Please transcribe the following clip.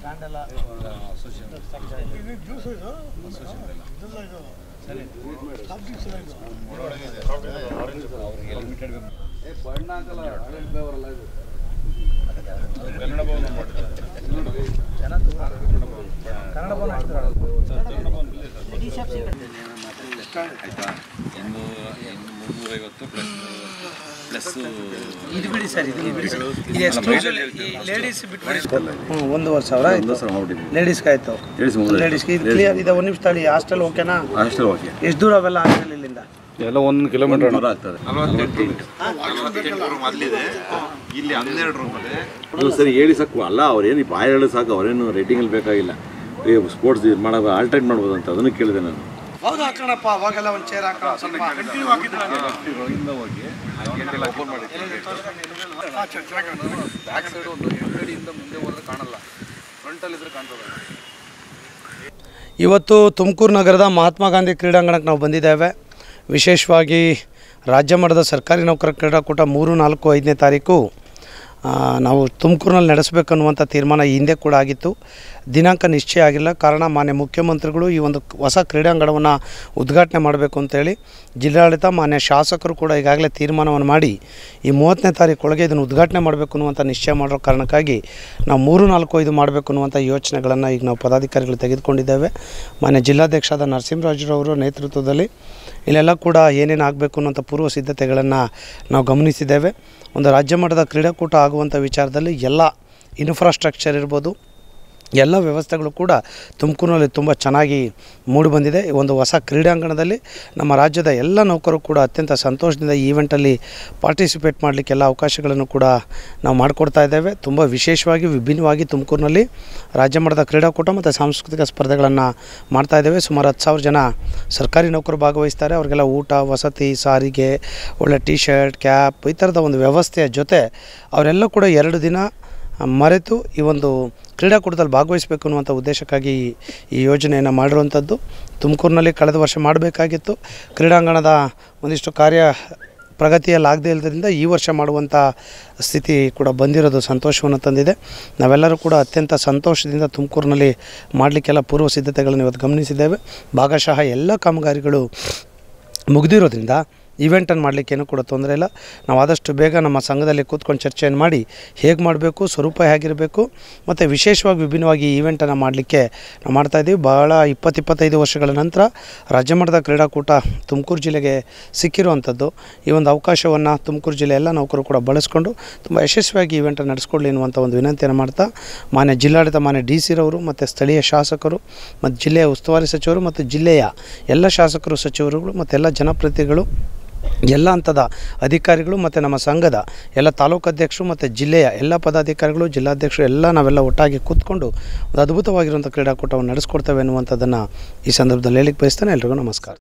ಆಯ್ತಾ ಎಂದು ಮುನ್ನೂರೈವತ್ತು ಪ್ಲಸ್ ಪ್ಲಸ್ ಇದು ಬಿಡಿ ಸರ್ ಇದು ಬಿಡಿ ಸರ್ ಇದು ಎಕ್ಸ್ಕ್ಲೂಸಿವ್ ಲೇಡೀಸ್ ಬಿಟ್ಟು ಹ್ಞೂ ಒಂದೂವರೆ ಸಾವಿರ ಆಯಿತು ಲೇಡೀಸ್ಗೆ ಆಯಿತು ಲೇಡೀಸ್ಗೆ ಇದು ಕ್ಲಿಯರ್ ಇದೆ ಒಂದು ನಿಮಿಷ ತಳಿ ಹಾಸ್ಟೆಲ್ ಓಕೆನಾ ಅಷ್ಟೇ ಓಕೆ ಎಷ್ಟು ದೂರ ಅವೆಲ್ಲ ಹಾಸ್ಟೆಲ್ ಇಲ್ಲಿಂದ ಎಲ್ಲ ಒಂದು ಕಿಲೋಮೀಟರ್ ದೂರ ಆಗ್ತದೆ ಇಲ್ಲಿ ಹನ್ನೆರಡು ರೂಮ್ ಇದೆ ಅದು ಸರಿ ಹೇಳಿ ಸಾಕು ಅಲ್ಲ ಅವ್ರೇನು ಬಾಯ್ ಹೇಳಿ ಸಾಕು ಅವ್ರೇನು ರೇಟಿಂಗಲ್ಲಿ ಬೇಕಾಗಿಲ್ಲ ಈ ಸ್ಪೋರ್ಟ್ಸ್ ಇದು ಮಾಡೋ ಆಲ್ಟ್ರೇಟ್ ಮಾಡ್ಬೋದು ಅಂತ ಅದನ್ನು ಕೇಳಿದೆ ನಾನು ಹೌದು ಹಾಕೋಣಪ್ಪ ಅವಾಗೆಲ್ಲ ಒಂದು ಚೇರ್ ಹಾಕೋಣ ಸ್ವಲ್ಪ ಬ್ಯಾಕ್ ಸೈಡ್ ಒಂದು ಹಿಂಗಡಿಯಿಂದ ಮುಂದೆ ಹೋದ್ರೆ ಕಾಣಲ್ಲ ಫ್ರಂಟಲ್ಲಿ ಇದ್ರೆ ಕಾಣ್ತದೆ ಇವತ್ತು ತುಮಕೂರು ನಗರದ ಮಹಾತ್ಮ ಗಾಂಧಿ ಕ್ರೀಡಾಂಗಣಕ್ಕೆ ನಾವು ಬಂದಿದ್ದೇವೆ ವಿಶೇಷವಾಗಿ ರಾಜ್ಯ ಮಟ್ಟದ ಸರ್ಕಾರಿ ನೌಕರ ಕ್ರೀಡಾಕೂಟ ಮೂರು ನಾಲ್ಕು ಐದನೇ ತಾರೀಕು ಆ, ನಾವು ತುಮಕೂರಿನಲ್ಲಿ ನಡೆಸಬೇಕನ್ನುವಂಥ ತೀರ್ಮಾನ ಈ ಹಿಂದೆ ಕೂಡ ಆಗಿತ್ತು ದಿನಾಂಕ ನಿಶ್ಚಯ ಆಗಿಲ್ಲ ಕಾರಣ ಮಾನ್ಯ ಮುಖ್ಯಮಂತ್ರಿಗಳು ಈ ಒಂದು ಹೊಸ ಕ್ರೀಡಾಂಗಣವನ್ನು ಉದ್ಘಾಟನೆ ಮಾಡಬೇಕು ಅಂತೇಳಿ ಜಿಲ್ಲಾಡಳಿತ ಮಾನ್ಯ ಶಾಸಕರು ಕೂಡ ಈಗಾಗಲೇ ತೀರ್ಮಾನವನ್ನು ಮಾಡಿ ಈ ಮೂವತ್ತನೇ ತಾರೀಕೊಳಗೆ ಇದನ್ನು ಉದ್ಘಾಟನೆ ಮಾಡಬೇಕು ಅನ್ನುವಂಥ ನಿಶ್ಚಯ ಮಾಡಿರೋ ಕಾರಣಕ್ಕಾಗಿ ನಾವು ಮೂರು ನಾಲ್ಕು ಐದು ಮಾಡಬೇಕು ಅನ್ನುವಂಥ ಯೋಚನೆಗಳನ್ನು ಈಗ ನಾವು ಪದಾಧಿಕಾರಿಗಳು ತೆಗೆದುಕೊಂಡಿದ್ದೇವೆ ಮಾನ್ಯ ಜಿಲ್ಲಾಧ್ಯಕ್ಷರಾದ ನರಸಿಂಹರಾಜರವರ ನೇತೃತ್ವದಲ್ಲಿ ಇಲ್ಲೆಲ್ಲ ಕೂಡ ಏನೇನು ಆಗಬೇಕು ಅನ್ನೋಂಥ ಪೂರ್ವ ಸಿದ್ಧತೆಗಳನ್ನು ನಾವು ಗಮನಿಸಿದ್ದೇವೆ ಒಂದು ರಾಜ್ಯ ಮಟ್ಟದ ಕ್ರೀಡಾಕೂಟ ಆಗುವಂಥ ವಿಚಾರದಲ್ಲಿ ಎಲ್ಲ ಇನ್ಫ್ರಾಸ್ಟ್ರಕ್ಚರ್ ಇರ್ಬೋದು ಎಲ್ಲ ವ್ಯವಸ್ಥೆಗಳು ಕೂಡ ತುಮಕೂರಿನಲ್ಲಿ ತುಂಬ ಚೆನ್ನಾಗಿ ಮೂಡಿಬಂದಿದೆ ಈ ಒಂದು ಹೊಸ ಕ್ರೀಡಾಂಗಣದಲ್ಲಿ ನಮ್ಮ ರಾಜ್ಯದ ಎಲ್ಲ ನೌಕರು ಕೂಡ ಅತ್ಯಂತ ಸಂತೋಷದಿಂದ ಈ ಈವೆಂಟಲ್ಲಿ ಪಾರ್ಟಿಸಿಪೇಟ್ ಮಾಡಲಿಕ್ಕೆಲ್ಲ ಅವಕಾಶಗಳನ್ನು ಕೂಡ ನಾವು ಮಾಡಿಕೊಡ್ತಾ ಇದ್ದೇವೆ ತುಂಬ ವಿಶೇಷವಾಗಿ ವಿಭಿನ್ನವಾಗಿ ತುಮಕೂರಿನಲ್ಲಿ ರಾಜ್ಯ ಮಟ್ಟದ ಕ್ರೀಡಾಕೂಟ ಮತ್ತು ಸಾಂಸ್ಕೃತಿಕ ಸ್ಪರ್ಧೆಗಳನ್ನು ಮಾಡ್ತಾ ಇದ್ದೇವೆ ಸುಮಾರು ಹತ್ತು ಸಾವಿರ ಜನ ಸರ್ಕಾರಿ ನೌಕರು ಭಾಗವಹಿಸ್ತಾರೆ ಅವರಿಗೆಲ್ಲ ಊಟ ವಸತಿ ಸಾರಿಗೆ ಒಳ್ಳೆ ಟಿ ಶರ್ಟ್ ಕ್ಯಾಪ್ ಈ ಥರದ ಒಂದು ವ್ಯವಸ್ಥೆಯ ಜೊತೆ ಅವರೆಲ್ಲ ಕೂಡ ಎರಡು ದಿನ ಮರೆತು ಈ ಒಂದು ಕ್ರೀಡಾಕೂಟದಲ್ಲಿ ಭಾಗವಹಿಸಬೇಕು ಅನ್ನುವಂಥ ಉದ್ದೇಶಕ್ಕಾಗಿ ಈ- ಈ ಯೋಜನೆಯನ್ನು ಮಾಡಿರುವಂಥದ್ದು ತುಮಕೂರಿನಲ್ಲಿ ಕಳೆದ ವರ್ಷ ಮಾಡಬೇಕಾಗಿತ್ತು ಕ್ರೀಡಾಂಗಣದ ಒಂದಿಷ್ಟು ಕಾರ್ಯ ಪ್ರಗತಿಯಲ್ಲಿ ಆಗದೇ ಇಲ್ಲದ್ರಿಂದ ಈ ವರ್ಷ ಮಾಡುವಂಥ ಸ್ಥಿತಿ ಕೂಡ ಬಂದಿರೋದು ಸಂತೋಷವನ್ನು ತಂದಿದೆ ನಾವೆಲ್ಲರೂ ಕೂಡ ಅತ್ಯಂತ ಸಂತೋಷದಿಂದ ತುಮಕೂರಿನಲ್ಲಿ ಮಾಡಲಿಕ್ಕೆಲ್ಲ ಪೂರ್ವ ಸಿದ್ಧತೆಗಳನ್ನು ಇವತ್ತು ಗಮನಿಸಿದ್ದೇವೆ ಭಾಗಶಃ ಎಲ್ಲ ಕಾಮಗಾರಿಗಳು ಮುಗಿದಿರೋದ್ರಿಂದ ಇವೆಂಟನ್ನು ಮಾಡಲಿಕ್ಕೇನು ಕೂಡ ತೊಂದರೆ ಇಲ್ಲ ನಾವು ಆದಷ್ಟು ಬೇಗ ನಮ್ಮ ಸಂಘದಲ್ಲಿ ಕೂತ್ಕೊಂಡು ಚರ್ಚೆಯನ್ನು ಮಾಡಿ ಹೇಗೆ ಮಾಡಬೇಕು ಸ್ವರೂಪ ಹೇಗಿರಬೇಕು ಮತ್ತು ವಿಶೇಷವಾಗಿ ವಿಭಿನ್ನವಾಗಿ ಈ ಇವೆಂಟನ್ನು ಮಾಡಲಿಕ್ಕೆ ನಾವು ಮಾಡ್ತಾಯಿದ್ದೀವಿ ಭಾಳ ಇಪ್ಪತ್ತು ಇಪ್ಪತ್ತೈದು ವರ್ಷಗಳ ನಂತರ ರಾಜ್ಯ ಮಟ್ಟದ ಕ್ರೀಡಾಕೂಟ ತುಮಕೂರು ಜಿಲ್ಲೆಗೆ ಸಿಕ್ಕಿರುವಂಥದ್ದು ಈ ಒಂದು ಅವಕಾಶವನ್ನು ತುಮಕೂರು ಜಿಲ್ಲೆ ಎಲ್ಲ ನೌಕರು ಕೂಡ ಬಳಸ್ಕೊಂಡು ತುಂಬ ಯಶಸ್ವಿಯಾಗಿ ಇವೆಂಟನ್ನು ನಡೆಸ್ಕೊಳ್ಳಿ ಅನ್ನುವಂಥ ಒಂದು ವಿನಂತಿಯನ್ನು ಮಾಡ್ತಾ ಮಾನ್ಯ ಜಿಲ್ಲಾಡಳಿತ ಮಾನ್ಯ ಡಿ ಸಿರವರು ಮತ್ತು ಸ್ಥಳೀಯ ಶಾಸಕರು ಮತ್ತು ಜಿಲ್ಲೆಯ ಉಸ್ತುವಾರಿ ಸಚಿವರು ಮತ್ತು ಜಿಲ್ಲೆಯ ಎಲ್ಲ ಶಾಸಕರು ಸಚಿವರುಗಳು ಮತ್ತು ಎಲ್ಲ ಜನಪ್ರತಿನಿಧಿಗಳು ಎಲ್ಲ ಹಂತದ ಅಧಿಕಾರಿಗಳು ಮತ್ತು ನಮ್ಮ ಸಂಘದ ಎಲ್ಲ ತಾಲೂಕು ಅಧ್ಯಕ್ಷರು ಮತ್ತು ಜಿಲ್ಲೆಯ ಎಲ್ಲ ಪದಾಧಿಕಾರಿಗಳು ಜಿಲ್ಲಾಧ್ಯಕ್ಷರು ಎಲ್ಲ ನಾವೆಲ್ಲ ಒಟ್ಟಾಗಿ ಕೂತ್ಕೊಂಡು ಒಂದು ಅದ್ಭುತವಾಗಿರುವಂಥ ಕ್ರೀಡಾಕೂಟವನ್ನು ನಡೆಸ್ಕೊಡ್ತೇವೆ ಅನ್ನುವಂಥದ್ದನ್ನು ಈ ಸಂದರ್ಭದಲ್ಲಿ ಹೇಳಿಕ್ಕೆ ಬಯಸ್ತೇನೆ ಎಲ್ರಿಗೂ ನಮಸ್ಕಾರ